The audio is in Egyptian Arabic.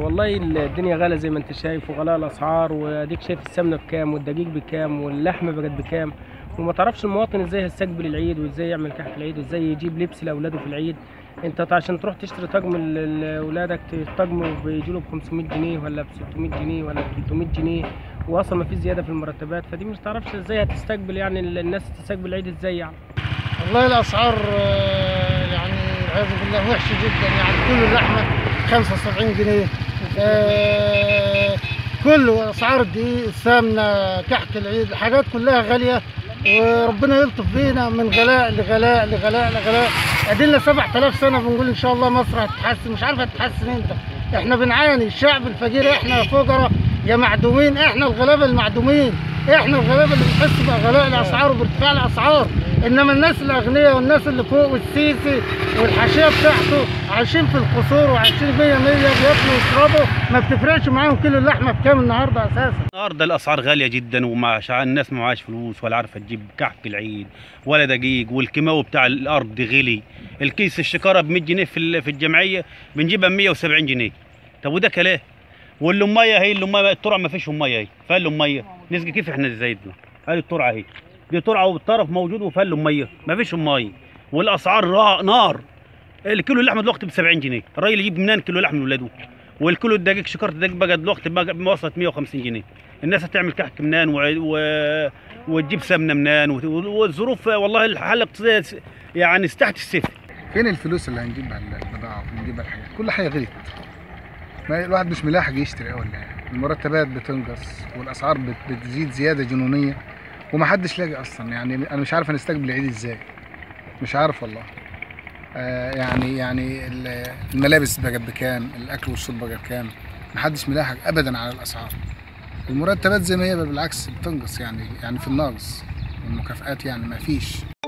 والله الدنيا غاليه زي ما انت شايف وغلاء الاسعار واديك شايف السمنه بكام والدقيق بكام واللحمه بقت بكام وما تعرفش المواطن ازاي هيستقبل العيد وازاي يعمل كحك العيد وازاي يجيب لبس لاولاده في العيد انت عشان تروح تشتري طقم ل- لاولادك طقم بيجي له ب 500 جنيه ولا ب 600 جنيه ولا ب 300 جنيه واصلا ما فيش زياده في المرتبات فدي مش تعرفش ازاي هتستقبل يعني ال- الناس تستقبل العيد ازاي يعني والله الاسعار آه، يعني والعياذ بالله وحشه جدا يعني كل اللحمه 75 جنيه آه، كله اسعار الدقيق السمنه كحك العيد الحاجات كلها غاليه وربنا يلطف بينا من غلاء لغلاء لغلاء لغلاء ادينا 7000 سنه بنقول ان شاء الله مصر هتتحسن مش عارفه هتتحسن امتى احنا بنعاني الشعب الفقير احنا يا فقراء يا معدومين احنا الغلابه المعدومين احنا الغلابه اللي بنحس بغلاء الاسعار وبارتفاع الاسعار انما الناس الاغنياء والناس اللي فوق والسيسي والحاشيه بتاعته عايشين في القصور وعايشين 100 100 بياكلوا ويشربوا ما بتفرقش معاهم كيلو اللحمه بكام النهارده اساسا النهارده الاسعار غاليه جدا ومع شع- الناس ما معهاش فلوس ولا عارفه تجيب كحك العيد ولا دقيق والكيماوي بتاع الارض غلي الكيس الشكاره ب 100 جنيه في ال- في الجمعيه بنجيبها ب 170 جنيه طب وده كلاه واللميه هي اللميه الترعه ما فيش ميه اهي فيها اللميه نسقي كيف احنا زايدنا هذه الترعه اهي دي ترعه والطرف موجود وفيها اللميه ما فيش ميه والاسعار را- نار الكيلو اللحمه دلوقتي ب 70 جنيه الراجل يجيب منين كيلو لحم لاولاده والكيلو الدقيق شكاره الدقيق بقى دلوقتي بقى وصلت 150 جنيه الناس هتعمل كحك منين و... و... وتجيب سمنه منين وت- والظروف والله الحاله الاقتصاديه س- يعني تحت الصفر فين الفلوس اللي هنجيبها البضاعة ونجيبها الحاجات كل حاجة غلت ما الواحد مش ملاحق يشتري ولا إيه؟ المرتبات بتنقص والأسعار بت- بتزيد زيادة جنونية ومحدش لاقي أصلا يعني أنا مش عارف هنستقبل العيد إزاي مش عارف والله آه يعني يعني ال- الملابس بقت بكام الأكل والشرب بقى بكام محدش ملاحق أبدا على الأسعار المرتبات زي ما هي بل بالعكس بتنقص يعني يعني في الناقص والمكافآت يعني ما فيش